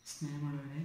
സ്നേഹമുള്ളവരെ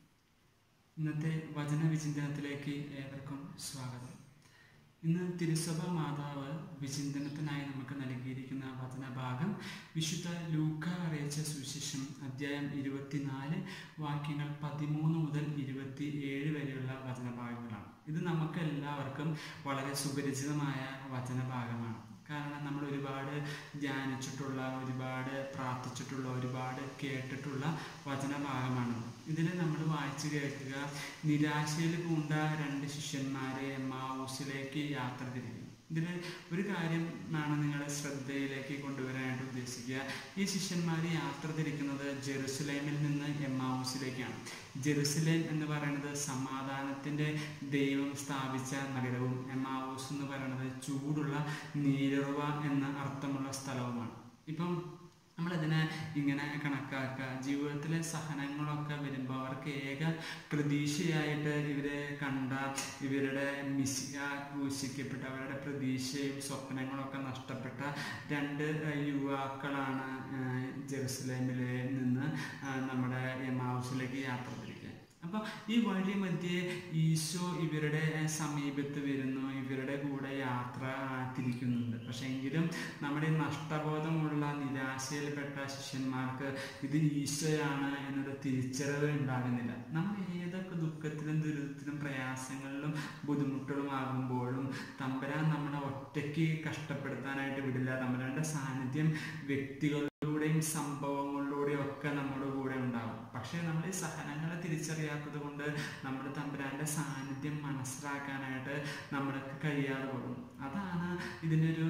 ഇന്നത്തെ വചന വിചിന്തനത്തിലേക്ക് ഏവർക്കും സ്വാഗതം ഇന്ന് തിരുസഭ മാതാവ് വിചിന്തനത്തിനായി നമുക്ക് നൽകിയിരിക്കുന്ന വചനഭാഗം വിശുദ്ധ ലൂക്ക അറിയിച്ച സുവിശേഷം അധ്യായം ഇരുപത്തിനാല് വാക്യങ്ങൾ പതിമൂന്ന് മുതൽ ഇരുപത്തി ഏഴ് വരെയുള്ള വചനഭാഗങ്ങളാണ് ഇത് നമുക്ക് എല്ലാവർക്കും വളരെ സുപരിചിതമായ വചനഭാഗമാണ് കാരണം നമ്മൾ ഒരുപാട് ധ്യാനിച്ചിട്ടുള്ള ഒരുപാട് പ്രാർത്ഥിച്ചിട്ടുള്ള ഒരുപാട് കേട്ടിട്ടുള്ള വചനഭാഗമാണ് ഇതിൽ നമ്മൾ വായിച്ചു കേൾക്കുക നിരാശയിൽ പൂണ്ട രണ്ട് ശിഷ്യന്മാരെ എമ്മാവൂസിലേക്ക് യാത്ര തിരിക്കും ഇതിൽ ഒരു കാര്യം ആണ് നിങ്ങളുടെ ശ്രദ്ധയിലേക്ക് കൊണ്ടുവരാനായിട്ട് ഉദ്ദേശിക്കുക ഈ ശിഷ്യന്മാർ യാത്ര തിരിക്കുന്നത് ജെറുസലേമിൽ നിന്ന് എമ്മാവൂസിലേക്കാണ് ജെറുസലേം എന്ന് പറയുന്നത് സമാധാനത്തിൻ്റെ ദൈവം സ്ഥാപിച്ച നഗരവും എമാവൂസ് എന്ന് പറയുന്നത് ചൂടുള്ള നീരുറവ എന്ന അർത്ഥമുള്ള സ്ഥലവുമാണ് ഇപ്പം നമ്മളതിനെ ഇങ്ങനെ കണക്കാക്കുക ജീവിതത്തിലെ സഹനങ്ങളൊക്കെ വരുമ്പോൾ അവർക്ക് ഏക പ്രതീക്ഷയായിട്ട് ഇവരെ കണ്ട ഇവരുടെ മിശിക ക്രൂശിക്കപ്പെട്ട അവരുടെ പ്രതീക്ഷയും സ്വപ്നങ്ങളൊക്കെ നഷ്ടപ്പെട്ട രണ്ട് യുവാക്കളാണ് ജെറുസലേമിൽ നിന്ന് നമ്മുടെ എമാവൂസിലേക്ക് യാത്ര തിരിക്കുക അപ്പോൾ ഈ വഴി മധ്യേ ഈശോ ഇവരുടെ സമീപത്ത് വരുന്നു ഇവരുടെ കൂടെ യാത്ര തിരിക്കുന്നുണ്ട് പക്ഷെ എങ്കിലും നമ്മുടെ നഷ്ടബോധമുള്ള നിരാശയിൽപ്പെട്ട ശിഷ്യന്മാർക്ക് ഇത് ഈശോയാണ് എന്നൊരു തിരിച്ചറിവ് ഉണ്ടാകുന്നില്ല നമ്മൾ ഏതൊക്കെ ദുഃഖത്തിലും ദുരിതത്തിലും പ്രയാസങ്ങളിലും ബുദ്ധിമുട്ടുകളും ആകുമ്പോഴും തമ്പരാൻ നമ്മളെ ഒറ്റയ്ക്ക് കഷ്ടപ്പെടുത്താനായിട്ട് വിടില്ല തമ്പരാന്റെ സാന്നിധ്യം വ്യക്തികളിലൂടെയും സംഭവങ്ങളിലൂടെയും ഒക്കെ നമ്മുടെ കൂടെ ഉണ്ടാകും പക്ഷേ നമ്മൾ ഈ സഹനങ്ങളെ തിരിച്ചറിയാത്തത് കൊണ്ട് നമ്മൾ തമ്പുരാന്റെ സാന്നിധ്യം മനസ്സിലാക്കാനായിട്ട് നമ്മൾക്ക് കഴിയാതെ പോകും അതാണ് ഇതിൻ്റെ ഒരു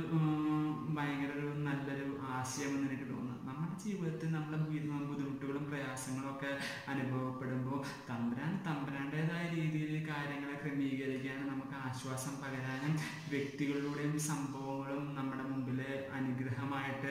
ഭയങ്കര ഒരു നല്ലൊരു ആശയം എന്ന് എനിക്ക് തോന്നുന്നത് നമ്മുടെ ജീവിതത്തിൽ നമ്മളെ ബുദ്ധിമുട്ടുകളും പ്രയാസങ്ങളും ഒക്കെ അനുഭവപ്പെടുമ്പോൾ തമ്പുരാൻ തമ്പുരാൻ്റെതായ രീതിയിൽ കാര്യങ്ങളെ ക്രമീകരിക്കാനും നമുക്ക് ആശ്വാസം പകരാനും വ്യക്തികളിലൂടെയും സംഭവങ്ങളും നമ്മുടെ മുമ്പിൽ അനുഗ്രഹമായിട്ട്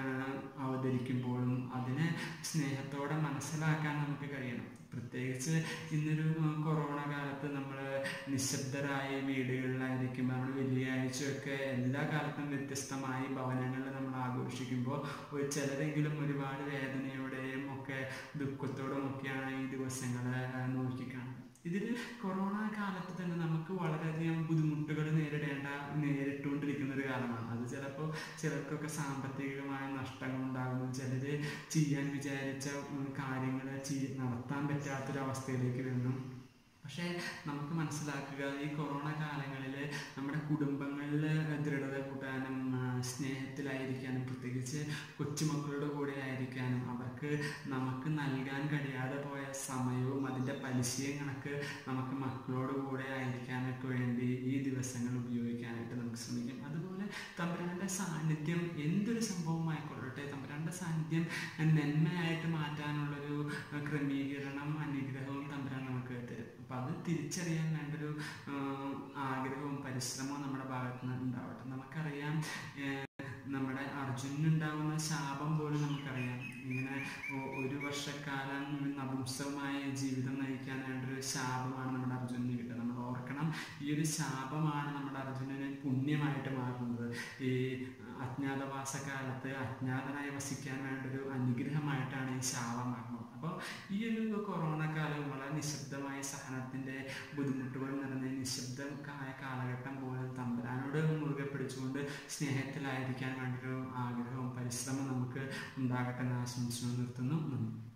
അവതരിക്കുമ്പോഴും അതിനെ സ്നേഹത്തോടെ മനസ്സിലാക്കാൻ നമുക്ക് കഴിയണം പ്രത്യേകിച്ച് ഇന്നൊരു കൊറോണ കാലത്ത് നമ്മൾ നിശബ്ദരായ വീടുകളിലായിരിക്കുമ്പോൾ നമ്മൾ വെള്ളിയാഴ്ചയൊക്കെ എല്ലാ കാലത്തും വ്യത്യസ്തമായി ഭവനങ്ങളിൽ നമ്മൾ ആഘോഷിക്കുമ്പോൾ ഒരു ചിലരെങ്കിലും ഒരുപാട് വേദനയോടെയും ഒക്കെ ദുഃഖത്തോടും ഒക്കെയാണ് ഈ ദിവസങ്ങൾ നോക്കിക്കാണുന്നത് ഇതിൽ കൊറോണ കാലത്ത് തന്നെ നമുക്ക് വളരെയധികം ബുദ്ധിമുട്ടുകൾ നേരിടേണ്ട നേരിട്ടുകൊണ്ടിരിക്കുന്ന ഒരു കാലമാണ് അത് ചിലപ്പോൾ ചിലർക്കൊക്കെ സാമ്പത്തികമായ നഷ്ടങ്ങൾ ഉണ്ടാകുന്നു ചിലർ ചെയ്യാൻ വിചാരിച്ച കാര്യങ്ങൾ നടത്താൻ പറ്റാത്തൊരവസ്ഥയിലേക്ക് വരുന്നു പക്ഷേ നമുക്ക് മനസ്സിലാക്കുക ഈ കൊറോണ കാലങ്ങളിൽ നമ്മുടെ കുടുംബങ്ങളിൽ ദൃഢത കൂട്ടാനും സ്നേഹത്തിലായിരിക്കാനും പ്രത്യേകിച്ച് കൊച്ചുമക്കളുടെ കൂടെ ആയിരിക്കാനും അവർക്ക് നമുക്ക് നൽകാൻ കഴിയാതെ പോയ സമയവും അതിൻ്റെ പലിശയും കണക്ക് നമുക്ക് മക്കളോട് കൂടെ ആയിരിക്കാനൊക്കെ വേണ്ടി ഈ ദിവസങ്ങൾ ഉപയോഗിക്കാനായിട്ട് നമുക്ക് ശ്രമിക്കും അതുപോലെ തമ്പുരാൻ്റെ സാന്നിധ്യം എന്തൊരു സംഭവമായിക്കൊള്ളട്ടെ തമ്പുരാൻ്റെ സാന്നിധ്യം നന്മയായിട്ട് മാറ്റാനുള്ളൊരു ക്രമീകരണം അനുഗ്രഹവും തമ്പുരാൻ നമുക്ക് തരും അപ്പം അത് തിരിച്ചറിയാൻ വേണ്ടൊരു ആഗ്രഹവും പരിശ്രമവും നമ്മുടെ ഭാഗത്ത് നിന്ന് ഉണ്ടാവട്ടെ നമുക്കറിയാം നമ്മുടെ അർജുനുണ്ടാകുന്ന ശാപം പോലും നമുക്കറിയാം ഇങ്ങനെ ഒരു വർഷക്കാലം നപുംസകമായ ജീവിതം നയിക്കാൻ വേണ്ടൊരു ശാപമാണ് നമ്മുടെ അർജുനന് കിട്ടുക നമ്മൾ ഓർക്കണം ഈ ഒരു ശാപമാണ് നമ്മുടെ അർജുനന് പുണ്യമായിട്ട് മാറുന്നത് ഈ അജ്ഞാതവാസ കാലത്ത് അജ്ഞാതനായി വസിക്കാൻ വേണ്ടൊരു അനുഗ്രഹമായിട്ടാണ് ഈ ശാപം മാറുന്നത് അപ്പോൾ ഈ ഒരു കൊറോണ കാലം വളരെ നിശബ്ദമായ സഹനത്തിൻ്റെ ബുദ്ധിമുട്ടുകൾ നിറഞ്ഞ നിശബ്ദമായ കാലഘട്ടം പോലും തമ്പരാനോട് മുറുകെ പിടിച്ചുകൊണ്ട് സ്നേഹത്തിലായിരിക്കാൻ വേണ്ടൊരു ആഗ്രഹവും പരിശ്രമം നമുക്ക് ഉണ്ടാകട്ടെ എന്ന് ആശംസിച്ചു നിർത്തുന്നു നന്ദി